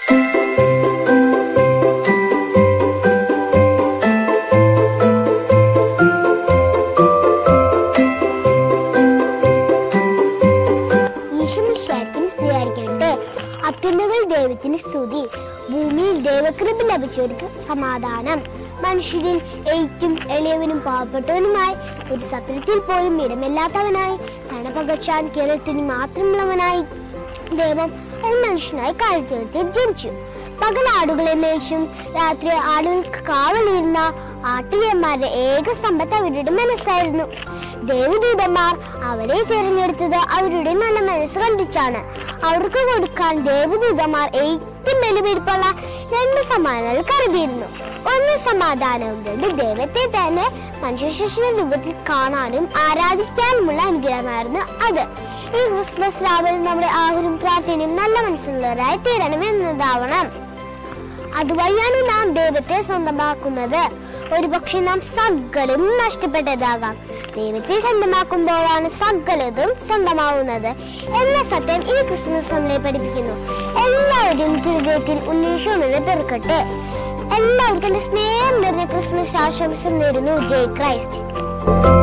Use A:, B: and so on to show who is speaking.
A: ഈശ്വമിഷാക്കും സ്തുതിയായിരിക്കട്ടെ അത്യുന്നകൾ ദൈവത്തിന് സ്തുതി ഭൂമിയിൽ ദൈവകൃപ ലഭിച്ചവർക്ക് സമാധാനം മനുഷ്യരിൽ ഏറ്റവും എളിയവനും പാവപ്പെട്ടവനുമായി ഒരു സത്രത്തിൽ പോലും ഇടമില്ലാത്തവനായി തണപകച്ചാൻ കേരളത്തിന് മാത്രമുള്ളവനായി ദൈവം ഒരു മനുഷ്യനായി കാഴ്ചവെടുത്ത് ജനിച്ചു പകൽ ആടുകളെ മേയിച്ചും രാത്രി ആടുകൾക്ക് കാവലിരുന്ന ആട്ടിയന്മാരുടെ ഏക സമ്പത്ത് അവരുടെ മനസ്സായിരുന്നു ദേവദൂതന്മാർ അവരെ തിരഞ്ഞെടുത്തത് അവരുടെ നല്ല മനസ്സ് കണ്ടിച്ചാണ് അവർക്ക് കൊടുക്കാൻ ദേവദൂതന്മാർ ഏറ്റവും ബലിപിടിപ്പുള്ള രണ്ട് സമ്മാനങ്ങൾ കരുതിയിരുന്നു ഒന്ന് സമാധാനവും രണ്ട് ദൈവത്തെ തന്നെ മനുഷ്യശേഷിയുടെ രൂപത്തിൽ കാണാനും ആരാധിക്കാനുമുള്ള അനുഗ്രഹമായിരുന്നു അത് ഈ ക്രിസ്മസ് രാവിലെ നമ്മുടെ ആഹാരം പ്രാർത്ഥനയും നല്ല മനസ്സുള്ളവരായി തീരണം എന്നതാവണം അതുവഴിയാണ് നാം ദൈവത്തെ സ്വന്തമാക്കുന്നത് ഒരുപക്ഷെ നാം സകലും നഷ്ടപ്പെട്ടതാകാം ദൈവത്തെ സ്വന്തമാക്കുമ്പോഴാണ് സകലതും സ്വന്തമാവുന്നത് എന്ന സത്യം ഈ ക്രിസ്മസ് നമ്മളെ പഠിപ്പിക്കുന്നു എല്ലാവരുടെയും ഹൃദയത്തിൽ ഉന്മേഷമുള്ള പെറുക്കട്ടെ എല്ലാവർക്കും എന്റെ സ്നേഹം നിറഞ്ഞ ക്രിസ്മസ് ആശംസ നേരുന്നു ജയ് ക്രൈസ്റ്റ്